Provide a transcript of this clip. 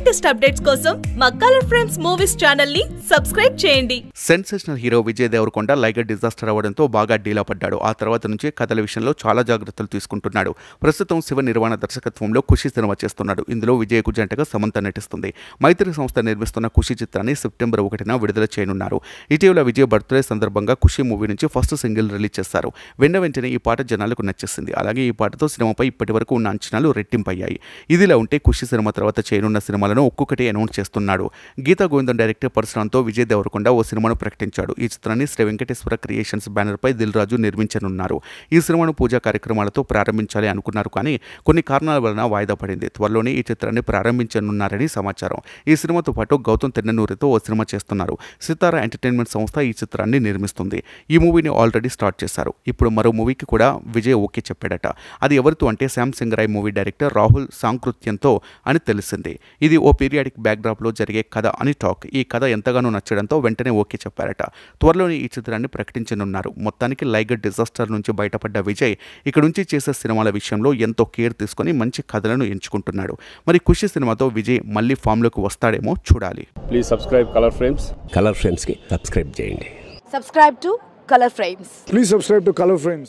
Latest updates కోసం మా Colour Frames movies channel ని సబ్స్క్రైబ్ చేయండి sensational hero Vijay Devarakonda Liger disaster అవ్వడంతో బాగా డీలా పడ్డాడు ఆ తర్వాత నుంచి కథల విషయంలో చాలా జాగ్రత్తలు తీసుకుంటున్నాడు ప్రస్తుతం శివ నిర్వాణ దర్శకత్వంలో ఖుషి సినిమా చేస్తున్నాడు ఇందులో విజయ్కు జంటగా సమంత నటిస్తుంది మైత్రి సంస్థ నిర్మిస్తున్న ఖుషి చిత్రాన్ని సెప్టెంబర్ ఒకటిన విడుదల చేయనున్నారు ఇటీవల విజయ్ బర్త్డే సందర్భంగా ఖుషి మూవీ నుంచి ఫస్ట్ సింగిల్ రిలీజ్ చేశారు వెన్న వెంటనే ఈ పాట జనాలకు నచ్చేసింది అలాగే ఈ పాటతో సినిమాపై ఇప్పటి వరకు ఉన్న అంచనాలు రెట్టింపయ్యాయి ఇదిలా ఉంటే ఖుషి సినిమా తర్వాత చేయనున్న సినిమాలను ఒక్కొక్కటి అనౌన్స్ చేస్తున్నాడు గీతా గోవిందం డైరెక్టర్ పరశురాంతో విజయ్ దేవరకొండ ఓ సినిమాను ప్రకటించాడు ఈ చిత్రాన్ని శ్రీ వెంకటేశ్వర క్రియేషన్స్ బ్యానర్పై దిల్ రాజు నిర్మించనున్నారు ఈ సినిమాను పూజా కార్యక్రమాలతో ప్రారంభించాలి అనుకున్నారు కానీ కొన్ని కారణాల వలన వాయిదా పడింది త్వరలోనే ఈ చిత్రాన్ని ప్రారంభించనున్నారని సమాచారం ఈ సినిమాతో పాటు గౌతమ్ తెన్ననూరితో ఓ సినిమా చేస్తున్నారు సితారా ఎంటర్టైన్మెంట్ సంస్థ ఈ చిత్రాన్ని నిర్మిస్తుంది ఈ మూవీని ఆల్రెడీ స్టార్ట్ చేశారు ఇప్పుడు మరో మూవీకి కూడా విజయ్ ఓకే చెప్పాడట అది ఎవరితో అంటే శామ్ సింగ్ రాయ్ మూవీ డైరెక్టర్ రాహుల్ సాంకృత్యంతో అని తెలిసింది ఇది ఓ పీరియాడిక్ బ్యాక్డ్రాప్లో జరిగే కథ అని టాక్ ఈ కథ ఎంతగానో నచ్చడంతో వెంటనే ఓకే చెప్పారట త్వరలోనే ఈ చిత్రాన్ని ప్రకటించనున్నారు మొత్తానికి లైగర్ డిజాస్టర్ నుంచి బయటపడ్డ విజయ్ ఇక్కడ నుంచి చేసే సినిమాల విషయంలో ఎంతో కేర్ తీసుకొని మంచి కథలను ఎంచుకుంటున్నాడు మరి ఖుషి సినిమాతో విజయ్ మళ్ళీ ఫామ్లోకి వస్తాడేమో చూడాలి please subscribe Colour Frames Colour ఫ్రేమ్స్కి సబ్స్క్రైబ్ చేయండి subscribe to color frames Please subscribe to Color Frames.